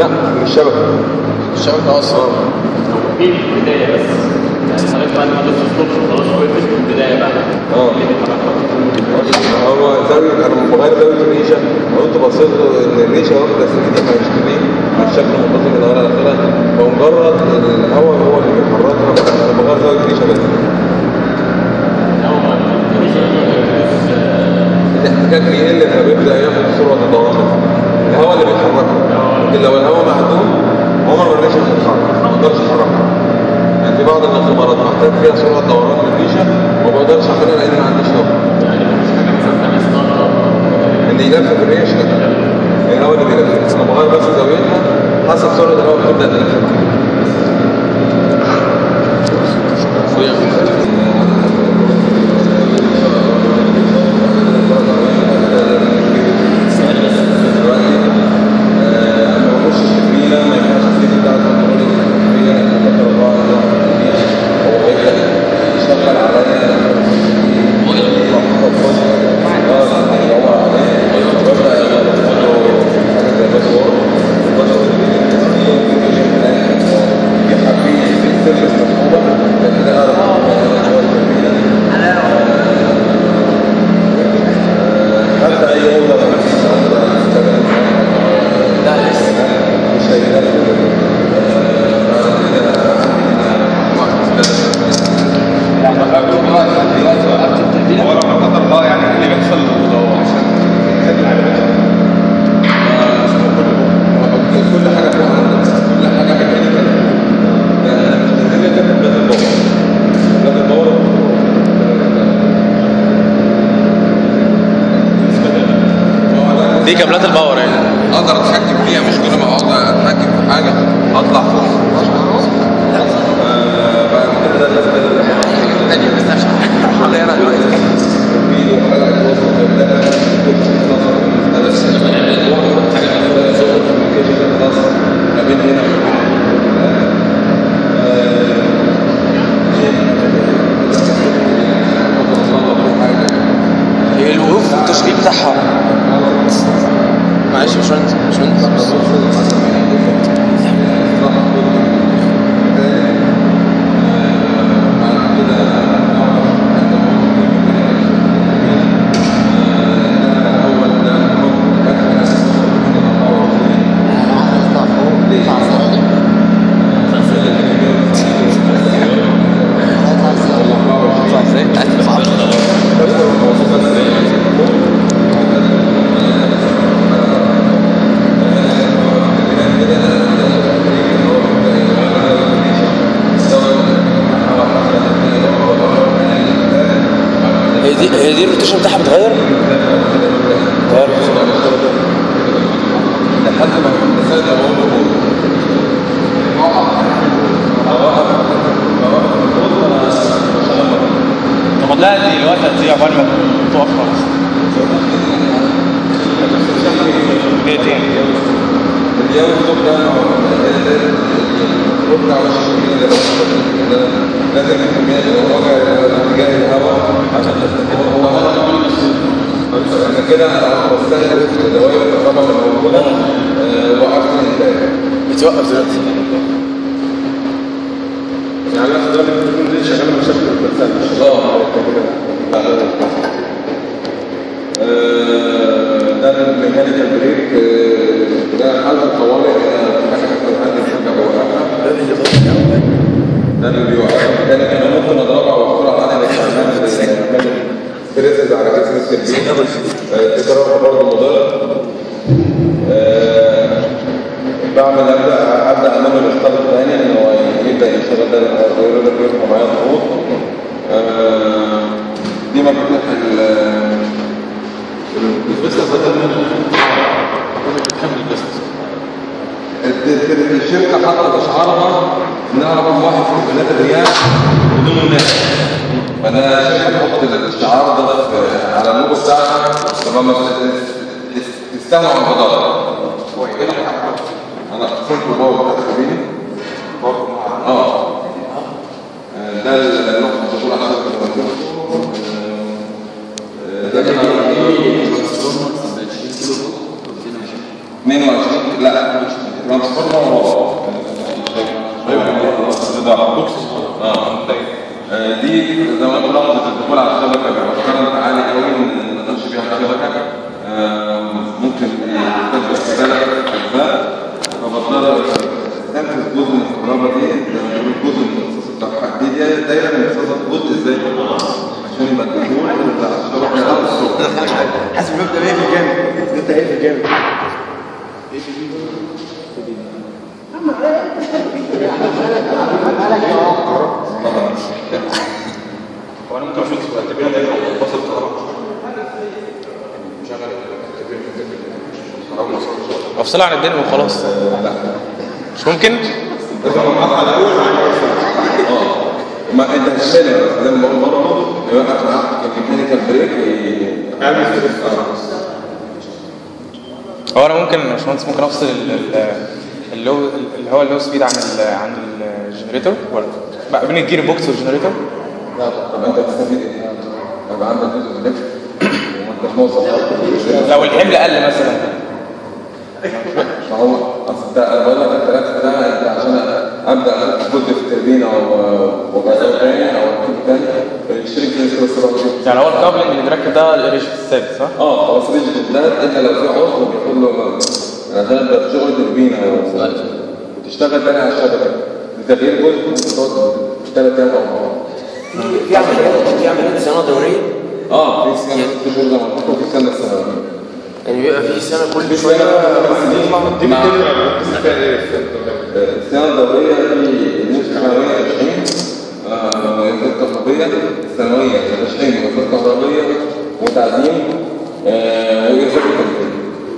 لا من الشبكه الشبكه اصلا في البدايه بس يعني حضرتك بعد ما دوست الصبح خلاص وقفت في البدايه بقى اه هو زاوية انا بغير زاوية الريشة قلت بصيت له ان الريشة واخدة 60 25 من الشكل المنتظم من اولها لاخرها فمجرد الهواء هو اللي بيحركها انا بغير زاوية الريشة بس الاحتكاك بيقل لما بيبدا ياخد سرعة الدوران الهواء اللي بيحركها لكن لو الهواء معدوم عمر ما الريشة هتتحرك ما اقدرش احركها يعني في بعض الاختبارات محتاج فيها سرعة دوران للريشة ما بقدرش اعملها لان ما عنديش هواء يعني مفيش حاجه مثلا تعمل استغرب ان يلف في الريش لا الهواء اللي بيلف انا بغير بس زاويتها حسب سرعه الهواء بتبدا تلف يشتغل عليا لا لسه هو لما قدر الله يعني اللي بيحصل لو عشان يخلي العلامات كل حاجه فوق عندك كل حاجه ميكانيكال هي كانت بلاد الباور بلاد الباور دي كابلات الباور يعني اقدر اتحكم فيها مش كل ما اقعد اتحكم في حاجه اطلع فوق آه، بعد كده ده تاني بس عشان حاجه ولا انا دلوقتي في حلقه وسط ده ما بين هنا هي الوقوف والتشغيل بتاعها معلش يا باشمهندس باشمهندس هي دي هي دي الروتيشن بتاعها بتغير؟ بتغير لحد ما المسائل اللي بقول له طب لا دي الوقت هتزيد عقبال ما تقف خالص ليه تاني اليوم الصبح ده ربع وعشرين كده لازم الكمية اللي هو اتجاه الهواء عشان تستفيد هو انا كده انا بستهدف الدوائر الكهرباء اللي موجودة آه، وقفت الانتاج بتوقف دلوقتي يعني انا دلوقتي بتكون دي شغاله مشاكل البرسنت اه ده الميكانيكال بريك آه، ده حالة الطوارئ آه، في حاجة حصلت عندي فجأة بوقفها ده اللي بيوقفها كان انا ممكن اضربها واخترع عليها بس عشان بريسز على جسم السلبي تضربها برضه مضر آه، بعمل ابدا ابدا اعمل له الاختيار الثاني ان هو يبدا يشتغل ده يقول لك يرفع معايا الضغوط آه، دي مفتوح ال الت- الشركه حطت اشعارها انها رقم واحد في بلاد الرياح بدون الناس فانا الشركه تحط الشعار ده في- على اللوجو بتاعها لما تستمع الفضاء انا كنت بابا بتاعت كابيني اه آه، ده اللوحه بتقول على شركه آه، ده كان 22 لا ترانسفورمر ورا اه آه، دي زي ما قلت لحظه الدخول على الشبكه بيبقى كرنت عالي قوي ما نقدرش بيها على الشبكه آه، ممكن يستخدم ثلاث اجزاء فبضطر استنفذ جزء من الكهرباء دي زي ما بيقولوا جزء من الاختصاص بتاعها دي دي دايره من اختصاص جزء ازاي عشان يبقى الدخول بتاع الشبكه ده الصوت حاسب نبدا ايه في الجامد نبدا ايه في الجامد هو انا ممكن اشوف التبريد ده فاصل كهرباء افصلها عن الدنيا وخلاص مش ممكن ما انت هتشيلها زي ما بقول برضه يوقف معاك الميكانيكال بريك يعمل هو انا ممكن يا باشمهندس ممكن افصل ال- ال- اللو اللي هو اللو سبيد عن ال عن الجنريتور ولا بقى بين الجير بوكس والجنريتور طب انت بتستفيد ايه؟ يبقى عندك جزء من اللف وانت موصل لو الحمل قل مثلا ما هو اصل ده انا بقول لك الثلاثه ده انت عشان ابدا احط جزء في التربينه وبعدين تاني او اكتب تاني الشريك لسه بس بقى يعني هو الكابلنج اللي بيركب ده الريش الثابت صح؟ اه خلاص ريجيت ده انت لو في عطل بيقول له انا ده شغل تربينه وتشتغل تاني على الشبكه لتغيير جزء ممكن تقعد ثلاث ايام او اربعه في عمليات في عمليات صيانه دوريه اه في سنه ست شهور زي ما قلت لكم في سنه سنه يعني بيبقى في سنه كل في شويه سنه مع السنه الدوريه في نسبه سنويه 20 وظيفه كهربيه سنويه 20 وظيفه كهربيه وتعليم آه، وإرشاد وتدريب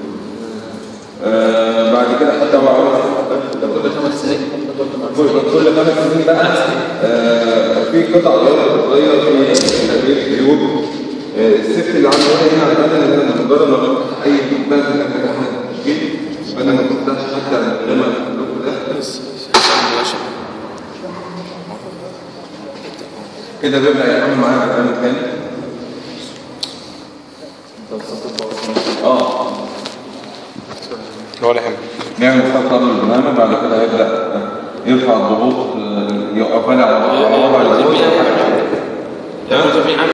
آه، بعد كده حتى هو عمل كل خمس سنين كل خمس سنين بقى آه، في قطع غيار بتتغير في تغيير الجيوب آه، السيفتي اللي عندنا هنا عندنا ان انا مجرد ما بفتح اي باب من التشكيل بدل ما تفتحش حتى لما اللوك ده كده بيبدا يعمل معايا على الكلام الثاني اه هو الحمل نعمل خطة للبرنامج بعد كده يبدأ يرفع الضغوط آه، يوقفها لي على على وضع الضغوط تمام